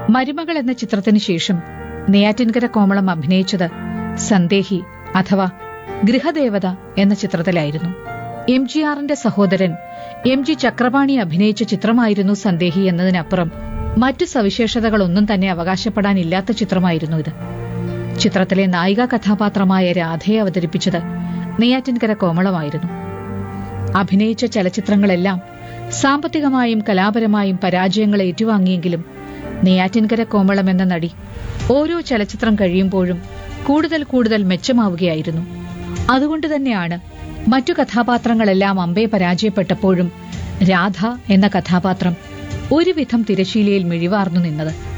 മരുമകൾ എന്ന ചിത്രത്തിന് ശേഷം നെയ്യാറ്റിൻകര കോമളം അഭിനയിച്ചത് സന്ദേഹി അഥവാ ഗൃഹദേവത എന്ന ചിത്രത്തിലായിരുന്നു എം ജി ആറിന്റെ സഹോദരൻ എം ജി ചക്രപാണി അഭിനയിച്ച ചിത്രമായിരുന്നു സന്ദേഹി എന്നതിനപ്പുറം മറ്റു സവിശേഷതകളൊന്നും തന്നെ അവകാശപ്പെടാനില്ലാത്ത ചിത്രമായിരുന്നു ഇത് ചിത്രത്തിലെ നായികാ കഥാപാത്രമായ രാധയെ അവതരിപ്പിച്ചത് നെയ്യാറ്റിൻകര കോമളമായിരുന്നു അഭിനയിച്ച ചലച്ചിത്രങ്ങളെല്ലാം സാമ്പത്തികമായും കലാപരമായും പരാജയങ്ങൾ ഏറ്റുവാങ്ങിയെങ്കിലും നെയ്യാറ്റിൻകര കോമളം എന്ന നടി ഓരോ ചലച്ചിത്രം കഴിയുമ്പോഴും കൂടുതൽ കൂടുതൽ മെച്ചമാവുകയായിരുന്നു അതുകൊണ്ട് തന്നെയാണ് മറ്റു കഥാപാത്രങ്ങളെല്ലാം അമ്പെ പരാജയപ്പെട്ടപ്പോഴും രാധ എന്ന കഥാപാത്രം ഒരുവിധം തിരശീലയിൽ മിഴിവാർന്നു നിന്നത്